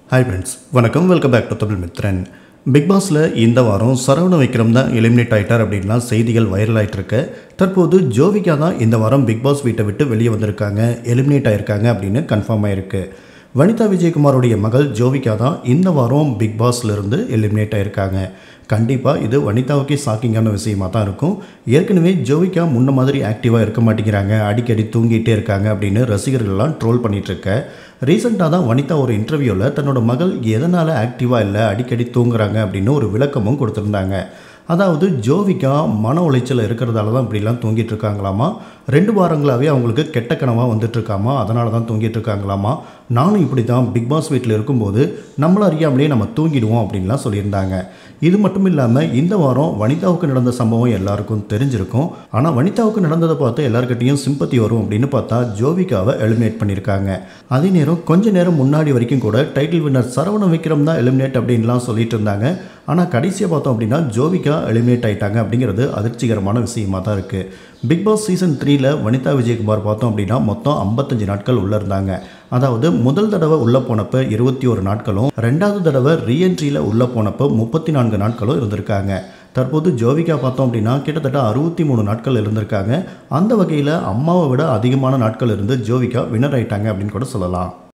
hi friends வணக்கம் welcome back to Tamil Mithran big பாஸில் இந்த வாரம் சரவண விக்ரம் தான் எலிமினேட் ஆயிட்டார் அப்படின்லாம் செய்திகள் வைரல் ஆயிட்டு இருக்கு தற்போது ஜோவிகா தான் இந்த வாரம் பிக் பாஸ் வீட்டை விட்டு வெளியே வந்திருக்காங்க எலிமினேட் ஆயிருக்காங்க அப்படின்னு கன்ஃபார்ம் ஆயிருக்கு வனிதா விஜயகுமாரோடைய மகள் ஜோவிகா தான் இந்த வாரம் பிக் பாஸ்ல இருந்து எலிமினேட் ஆயிருக்காங்க கண்டிப்பாக இது வனிதாவுக்கே ஷாக்கிங்கான விஷயமா தான் இருக்கும் ஏற்கனவே ஜோவிகா முன்ன மாதிரி ஆக்டிவாக இருக்க மாட்டேங்கிறாங்க அடிக்கடி தூங்கிட்டே இருக்காங்க அப்படின்னு ரசிகர்கள்லாம் ட்ரோல் பண்ணிட்டு இருக்க ரீசெண்டாக தான் வனிதா ஒரு இன்டர்வியூவில் தன்னோட மகள் எதனால் ஆக்டிவாக இல்லை அடிக்கடி தூங்குறாங்க அப்படின்னு ஒரு விளக்கமும் கொடுத்துருந்தாங்க அதாவது ஜோவிகா மன உளைச்சல் இருக்கிறதால தான் இப்படிலாம் தூங்கிட்டு இருக்காங்களாமா ரெண்டு வாரங்களாகவே அவங்களுக்கு கெட்ட கனவாக வந்துட்டு இருக்காமா அதனால தான் தூங்கிட்டு இருக்காங்களாமா நானும் இப்படி தான் பிக் பாஸ் வீட்டில் இருக்கும்போது நம்மள அறியாமலே நம்ம தூங்கிடுவோம் அப்படின்லாம் சொல்லியிருந்தாங்க இது மட்டும் இல்லாமல் இந்த வாரம் வனிதாவுக்கு நடந்த சம்பவம் எல்லாருக்கும் தெரிஞ்சிருக்கும் ஆனால் வனிதாவுக்கு நடந்ததை பார்த்து எல்லாருக்கிட்டையும் சிம்பத்தி வரும் அப்படின்னு பார்த்தா ஜோவிகாவை எலிமினேட் பண்ணியிருக்காங்க அதே நேரம் கொஞ்ச நேரம் முன்னாடி வரைக்கும் கூட டைட்டில் வின்னர் சரவண விக்ரம் தான் எலிமினேட் அப்படின்லாம் சொல்லிட்டு இருந்தாங்க ஆனால் கடைசியாக பார்த்தோம் அப்படின்னா ஜோவிகா எலிமினேட் ஆயிட்டாங்க அப்படிங்கிறது அதிர்ச்சிகரமான விஷயமா தான் இருக்குது பிக் பாஸ் சீசன் த்ரீல வனிதா விஜயகுமார் பார்த்தோம் அப்படின்னா மொத்தம் ஐம்பத்தஞ்சு நாட்கள் உள்ளே இருந்தாங்க அதாவது முதல் தடவை உள்ளே போனப்போ இருபத்தி ஒரு நாட்களும் ரெண்டாவது தடவை ரீஎன்ட்ரியில் உள்ளே போனப்போ முப்பத்தி நான்கு நாட்களும் இருந்திருக்காங்க தற்போது ஜோவிகா பார்த்தோம் அப்படின்னா கிட்டத்தட்ட அறுபத்தி மூணு நாட்கள் இருந்திருக்காங்க அந்த வகையில் அம்மாவை விட அதிகமான நாட்கள் இருந்து ஜோவிகா வின்னர் ஆயிட்டாங்க அப்படின்னு கூட சொல்லலாம்